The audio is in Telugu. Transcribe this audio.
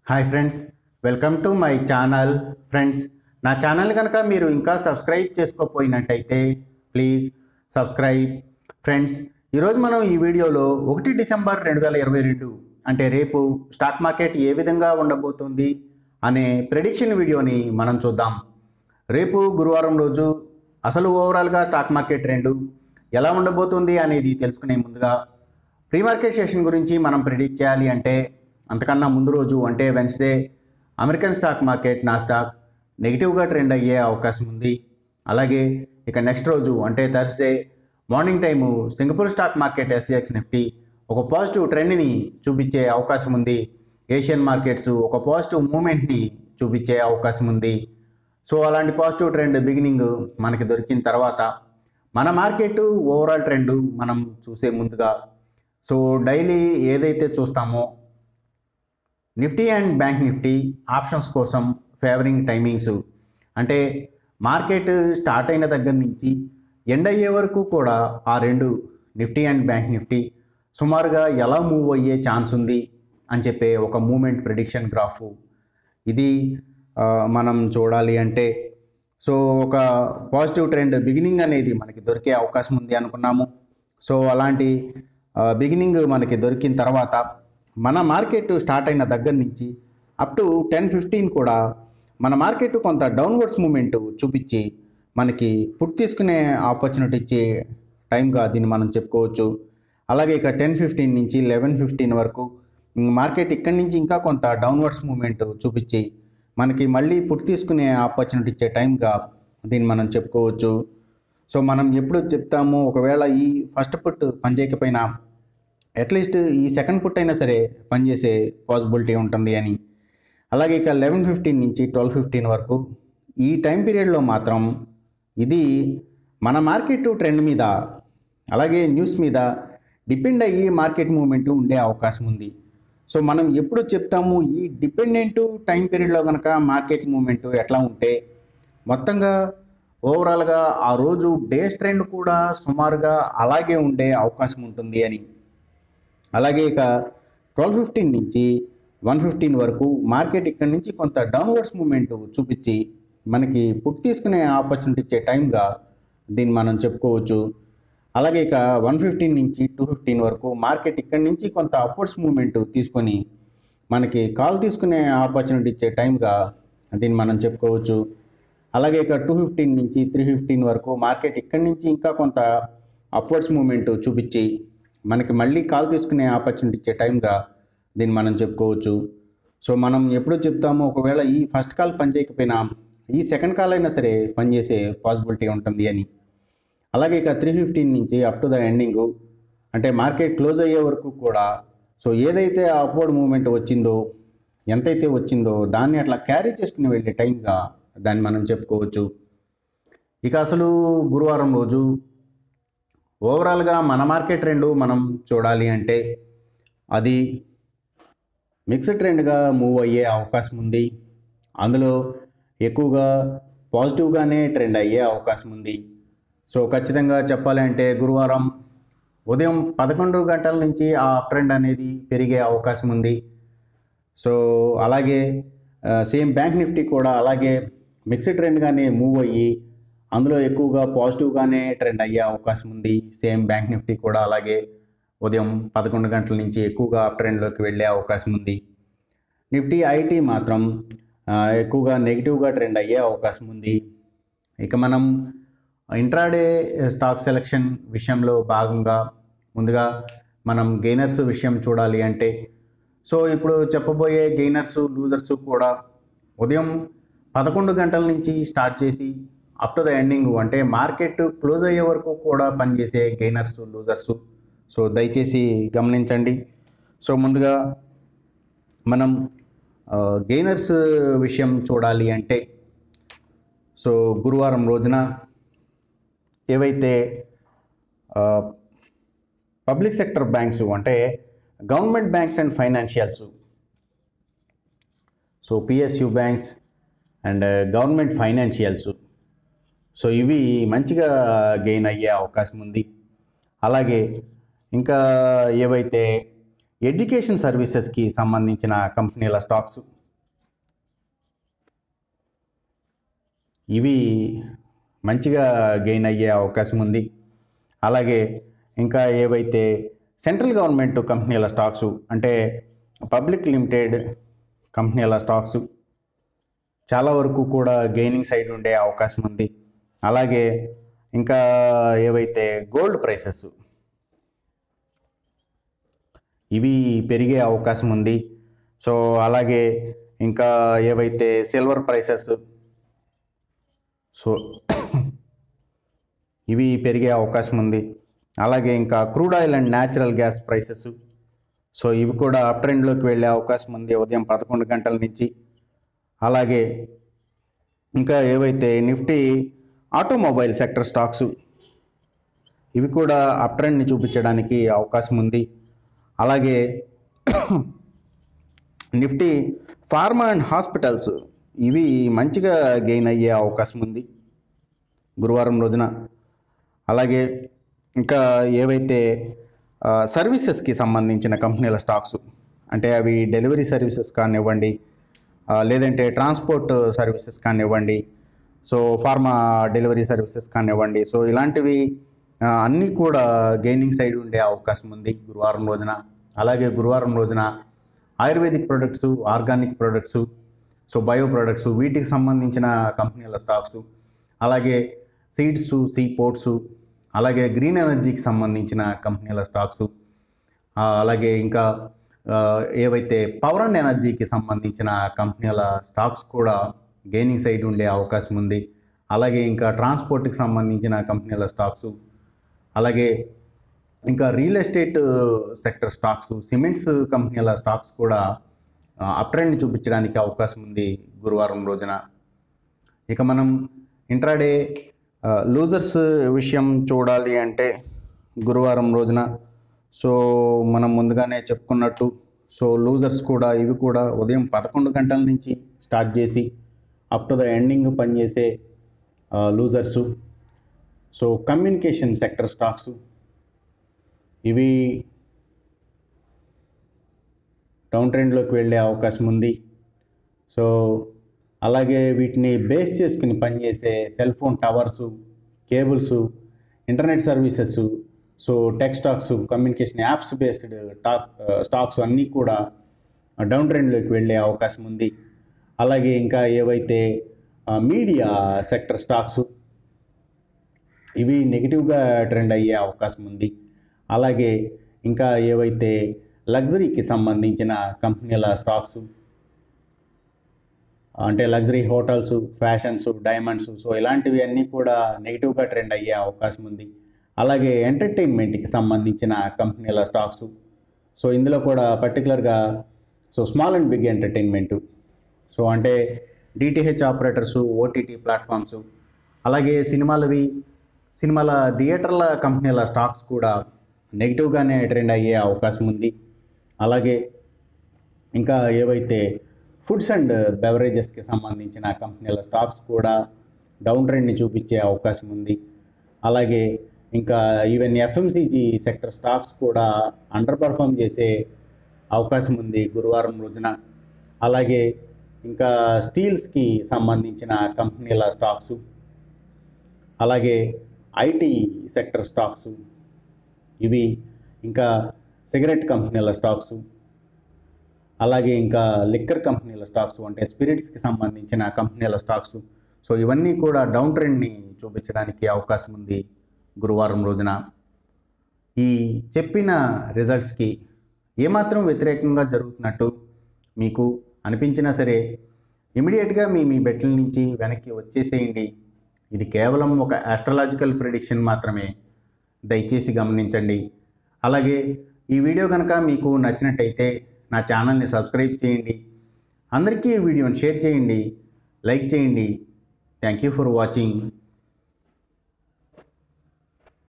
hi friends welcome to my channel friends నా ఛానల్ కనుక మీరు ఇంకా సబ్స్క్రైబ్ చేసుకోకపోయినట్టయితే ప్లీజ్ సబ్స్క్రైబ్ ఫ్రెండ్స్ ఈరోజు మనం ఈ వీడియోలో ఒకటి డిసెంబర్ రెండు వేల ఇరవై రెండు అంటే రేపు స్టాక్ మార్కెట్ ఏ విధంగా ఉండబోతుంది అనే ప్రెడిక్షన్ వీడియోని మనం చూద్దాం రేపు గురువారం రోజు అసలు ఓవరాల్గా స్టాక్ మార్కెట్ ట్రెండ్ ఎలా ఉండబోతుంది అనేది తెలుసుకునే ముందుగా ప్రీ మార్కెట్ సెషన్ గురించి మనం ప్రిడిక్ట్ చేయాలి అంటే అంతకన్నా ముందు రోజు అంటే వెన్స్డే అమెరికన్ స్టాక్ మార్కెట్ నా స్టాక్ నెగిటివ్గా ట్రెండ్ అయ్యే అవకాశం ఉంది అలాగే ఇక నెక్స్ట్ రోజు అంటే Thursday morning time Singapore stock market SGX Nifty ఒక పాజిటివ్ ట్రెండ్ని చూపించే అవకాశం ఉంది ఏషియన్ మార్కెట్స్ ఒక పాజిటివ్ మూమెంట్ని చూపించే అవకాశం ఉంది సో అలాంటి పాజిటివ్ ట్రెండ్ బిగినింగ్ మనకి దొరికిన తర్వాత మన మార్కెట్ ఓవరాల్ ట్రెండ్ మనం చూసే ముందుగా సో డైలీ ఏదైతే చూస్తామో Nifty and bank Nifty options కోసం ఫేవరింగ్ టైమింగ్స్ అంటే మార్కెట్ స్టార్ట్ అయిన దగ్గర నుంచి ఎండ్ అయ్యే వరకు కూడా ఆ రెండు నిఫ్టీ అండ్ బ్యాంక్ నిఫ్టీ సుమారుగా ఎలా మూవ్ అయ్యే ఛాన్స్ ఉంది అని చెప్పే ఒక మూమెంట్ ప్రిడిక్షన్ గ్రాఫ్ ఇది ఆ, మనం చూడాలి అంటే సో ఒక పాజిటివ్ ట్రెండ్ బిగినింగ్ అనేది మనకి దొరికే అవకాశం ఉంది అనుకున్నాము సో అలాంటి బిగినింగ్ మనకి దొరికిన తర్వాత మన మార్కెట్ స్టార్ట్ అయిన దగ్గర నుంచి అప్ టు టెన్ ఫిఫ్టీన్ కూడా మన మార్కెట్ కొంత డౌన్వర్డ్స్ మూమెంట్ చూపించి మనకి పుట్ తీసుకునే ఆపర్చునిటీ ఇచ్చే టైంగా దీన్ని మనం చెప్పుకోవచ్చు అలాగే ఇక టెన్ ఫిఫ్టీన్ నుంచి లెవెన్ ఫిఫ్టీన్ వరకు మార్కెట్ ఇక్కడి నుంచి ఇంకా కొంత డౌన్వర్డ్స్ మూమెంట్ చూపించి మనకి మళ్ళీ పుట్ తీసుకునే ఆపర్చునిటీ ఇచ్చే టైంగా దీన్ని మనం చెప్పుకోవచ్చు సో మనం ఎప్పుడు చెప్తాము ఒకవేళ ఈ ఫస్ట్ పుట్ పనిచేయకపోయినా అట్లీస్ట్ ఈ సెకండ్ పుట్ అయినా సరే పనిచేసే పాసిబిలిటీ ఉంటుంది అని అలాగే ఇక లెవెన్ ఫిఫ్టీన్ నుంచి ట్వెల్వ్ ఫిఫ్టీన్ వరకు ఈ టైం పీరియడ్లో మాత్రం ఇది మన మార్కెట్ ట్రెండ్ మీద అలాగే న్యూస్ మీద డిపెండ్ అయ్యి మార్కెట్ మూమెంట్ ఉండే అవకాశం ఉంది సో మనం ఎప్పుడు చెప్తాము ఈ డిపెండెంట్ టైం పీరియడ్లో కనుక మార్కెట్ మూమెంట్ ఎట్లా ఉంటే మొత్తంగా ఓవరాల్గా ఆ రోజు డేస్ ట్రెండ్ కూడా సుమారుగా అలాగే ఉండే అవకాశం ఉంటుంది అని అలాగే ఇక ట్వెల్వ్ ఫిఫ్టీన్ నుంచి వన్ ఫిఫ్టీన్ వరకు మార్కెట్ ఇక్కడి నుంచి కొంత డౌన్వర్డ్స్ మూమెంట్ చూపించి మనకి పుట్ తీసుకునే ఆపర్చునిటీ ఇచ్చే టైంగా దీన్ని మనం చెప్పుకోవచ్చు అలాగే ఇక వన్ ఫిఫ్టీన్ నుంచి టూ ఫిఫ్టీన్ వరకు మార్కెట్ ఇక్కడి నుంచి కొంత అప్వర్డ్స్ మూమెంట్ తీసుకొని మనకి కాల్ తీసుకునే ఆపర్చునిటీ ఇచ్చే టైంగా దీన్ని మనం చెప్పుకోవచ్చు అలాగే ఇక టూ ఫిఫ్టీన్ నుంచి త్రీ ఫిఫ్టీన్ వరకు మార్కెట్ ఇక్కడి నుంచి ఇంకా కొంత అప్వర్డ్స్ మూమెంట్ చూపించి మనకి మళ్ళీ కాల్ తీసుకునే ఆపర్చునిటీ ఇచ్చే టైంగా దీన్ని మనం చెప్పుకోవచ్చు సో మనం ఎప్పుడు చెప్తామో ఒకవేళ ఈ ఫస్ట్ కాల్ పనిచేయకపోయినా ఈ సెకండ్ కాల్ అయినా సరే పనిచేసే పాసిబిలిటీ ఉంటుంది అని అలాగే ఇక త్రీ ఫిఫ్టీన్ నుంచి అప్ టు ద ఎండింగ్ అంటే మార్కెట్ క్లోజ్ అయ్యే వరకు కూడా సో ఏదైతే ఆ అప్వర్డ్ మూమెంట్ వచ్చిందో ఎంతైతే వచ్చిందో దాన్ని అట్లా క్యారీ చేసుకుని వెళ్ళే టైంగా దాన్ని మనం చెప్పుకోవచ్చు ఇక అసలు గురువారం రోజు ఓవరాల్గా మన మార్కెట్ ట్రెండ్ మనం చూడాలి అంటే అది మిక్స్డ్ ట్రెండ్గా మూవ్ అయ్యే అవకాశం ఉంది అందులో ఎక్కువగా పాజిటివ్గానే ట్రెండ్ అయ్యే అవకాశం ఉంది సో ఖచ్చితంగా చెప్పాలి అంటే గురువారం ఉదయం పదకొండు గంటల నుంచి ఆ అప్ ట్రెండ్ అనేది పెరిగే అవకాశం ఉంది సో అలాగే ఆ, సేమ్ బ్యాంక్ నిఫ్టీ కూడా అలాగే మిక్స్డ్ ట్రెండ్గానే మూవ్ అయ్యి అందులో ఎక్కువగా పాజిటివ్గానే ట్రెండ్ అయ్యే అవకాశం ఉంది సేమ్ బ్యాంక్ నిఫ్టీ కూడా అలాగే ఉదయం పదకొండు గంటల నుంచి ఎక్కువగా అప్ ట్రెండ్లోకి వెళ్ళే అవకాశం ఉంది నిఫ్టీ ఐటీ మాత్రం ఆ, ఎక్కువగా నెగిటివ్గా ట్రెండ్ అయ్యే అవకాశం ఉంది ఇక మనం ఇంట్రాడే స్టాక్ సెలెక్షన్ విషయంలో భాగంగా ముందుగా మనం గెయినర్స్ విషయం చూడాలి అంటే సో ఇప్పుడు చెప్పబోయే గెయినర్స్ లూజర్స్ కూడా ఉదయం పదకొండు గంటల నుంచి స్టార్ట్ చేసి అప్ టు ద ఎండింగ్ అంటే మార్కెట్ క్లోజ్ అయ్యే వరకు కూడా పనిచేసే గెయినర్స్ లూజర్స్ సో దయచేసి గమనించండి సో ముందుగా మనం గెయినర్స్ విషయం చూడాలి అంటే సో గురువారం రోజున ఏవైతే పబ్లిక్ సెక్టర్ బ్యాంక్స్ అంటే government banks and financials so PSU banks and government financials so ఇవి మంచిగా గెయిన్ అయ్యే అవకాశం ఉంది అలాగే ఇంకా ఏవైతే ఎడ్యుకేషన్ సర్వీసెస్కి సంబంధించిన కంపెనీల స్టాక్స్ ఇవి మంచిగా గెయిన్ అయ్యే అవకాశం ఉంది అలాగే ఇంకా ఏవైతే సెంట్రల్ గవర్నమెంట్ కంపెనీల స్టాక్స్ అంటే పబ్లిక్ లిమిటెడ్ కంపెనీల స్టాక్స్ చాలా వరకు కూడా గెయినింగ్ సైడ్ ఉండే అవకాశం ఉంది అలాగే ఇంకా ఏవైతే గోల్డ్ ప్రైసెస్ ఇవి పెరిగే అవకాశం ఉంది సో అలాగే ఇంకా ఏవైతే సిల్వర్ ప్రైసెస్ సో ఇవి పెరిగే అవకాశం ఉంది అలాగే ఇంకా crude oil and natural gas prices so ఇవి కూడా అప్ ట్రెండ్లోకి వెళ్ళే అవకాశం ఉంది ఉదయం పదకొండు గంటల నుంచి అలాగే ఇంకా ఏవైతే నిఫ్టీ ఆటోమొబైల్ సెక్టర్ స్టాక్స్ ఇవి కూడా అప్ ట్రెండ్ని చూపించడానికి అవకాశం ఉంది అలాగే నిఫ్టీ ఫార్మా అండ్ హాస్పిటల్స్ ఇవి మంచిగా గెయిన్ అయ్యే అవకాశం ఉంది గురువారం రోజున అలాగే ఇంకా ఏవైతే ఆ, సర్వీసెస్కి సంబంధించిన కంపెనీల స్టాక్స్ అంటే అవి డెలివరీ సర్వీసెస్ కానివ్వండి ఆ, లేదంటే ట్రాన్స్పోర్ట్ సర్వీసెస్ కానివ్వండి సో ఫార్మా డెలివరీ సర్వీసెస్ కానివ్వండి సో ఇలాంటివి ఆ, అన్నీ కూడా గెయినింగ్ సైడ్ ఉండే అవకాశం ఉంది గురువారం రోజున అలాగే గురువారం రోజున Ayurvedic products organic products so bio products వీటికి సంబంధించిన కంపెనీల స్టాక్స్ అలాగే సీడ్స్ సీ పోర్ట్స్ అలాగే గ్రీన్ ఎనర్జీకి సంబంధించిన కంపెనీల స్టాక్స్ ఆ, అలాగే ఇంకా ఆ, ఏవైతే పవర్ అండ్ ఎనర్జీకి సంబంధించిన కంపెనీల స్టాక్స్ కూడా గెయినింగ్ సైడ్ ఉండే అవకాశం ఉంది అలాగే ఇంకా ట్రాన్స్పోర్ట్కి సంబంధించిన కంపెనీల స్టాక్స్ అలాగే ఇంకా real estate sector stocks cements కంపెనీల స్టాక్స్ కూడా అప్ ట్రెండ్ చూపించడానికి అవకాశం ఉంది గురువారం రోజున ఇక మనం ఇంట్రాడే లూజర్స్ విషయం చూడాలి అంటే గురువారం రోజున సో మనం ముందుగానే చెప్పుకున్నట్టు సో లూజర్స్ కూడా ఇవి కూడా ఉదయం పదకొండు గంటల నుంచి స్టార్ట్ చేసి అప్ టు ద ఎండింగ్ పనిచేసే losers so communication sector stocks ఇవి డౌన్ ట్రెండ్లోకి వెళ్ళే అవకాశం ఉంది సో అలాగే వీటిని బేస్ చేసుకుని పనిచేసే cell phone towers cables internet services so tech stocks communication apps based talk stocks అన్నీ కూడా డౌన్ ట్రెండ్లోకి వెళ్ళే అవకాశం ఉంది అలాగే ఇంకా ఏవైతే మీడియా సెక్టర్ స్టాక్స్ ఇవి నెగిటివ్గా ట్రెండ్ అయ్యే అవకాశం ఉంది అలాగే ఇంకా ఏవైతే లగ్జరీకి సంబంధించిన కంపెనీల స్టాక్స్ అంటే luxury hotels fashions diamonds so ఇలాంటివి అన్నీ కూడా నెగిటివ్గా ట్రెండ్ అయ్యే అవకాశం ఉంది అలాగే ఎంటర్టైన్మెంట్కి సంబంధించిన కంపెనీల స్టాక్స్ సో ఇందులో కూడా పర్టికులర్గా so small and big entertainment so అంటే డిటిహెచ్ ఆపరేటర్స్ ఓటీటీ ప్లాట్ఫామ్స్ అలాగే సినిమాలవి సినిమాల థియేటర్ల కంపెనీల స్టాక్స్ కూడా నెగిటివ్గానే ట్రెండ్ అయ్యే అవకాశం ఉంది అలాగే ఇంకా ఏవైతే ఫుడ్స్ అండ్ బెవరేజెస్కి సంబంధించిన కంపెనీల స్టాక్స్ కూడా డౌన్ ట్రెండ్ని చూపించే అవకాశం ఉంది అలాగే ఇంకా ఈవెన్ ఎఫ్ఎంసీజీ సెక్టర్ స్టాక్స్ కూడా అండర్ పర్ఫామ్ చేసే అవకాశం ఉంది గురువారం రోజున అలాగే ఇంకా స్టీల్స్కి సంబంధించిన కంపెనీల స్టాక్స్ అలాగే ఐటీ సెక్టర్ స్టాక్స్ ఇవి ఇంకా సిగరెట్ కంపెనీల స్టాక్స్ అలాగే ఇంకా లిక్కర్ కంపెనీల స్టాక్స్ అంటే స్పిరిట్స్కి సంబంధించిన కంపెనీల స్టాక్స్ సో ఇవన్నీ కూడా డౌన్ ట్రెండ్ని చూపించడానికి అవకాశం ఉంది గురువారం రోజున ఈ చెప్పిన రిజల్ట్స్కి ఏమాత్రం వ్యతిరేకంగా జరుగుతున్నట్టు మీకు అనిపించినా సరే ఇమీడియట్గా మీ మీ బెట్ల నుంచి వెనక్కి వచ్చేసేయండి ఇది కేవలం ఒక ఆస్ట్రలాజికల్ ప్రిడిక్షన్ మాత్రమే దయచేసి గమనించండి అలాగే ఈ వీడియో కనుక మీకు నచ్చినట్టయితే నా ఛానల్ని సబ్స్క్రైబ్ చేయండి అందరికీ ఈ వీడియోని షేర్ చేయండి లైక్ చేయండి థ్యాంక్ యూ ఫర్ వాచింగ్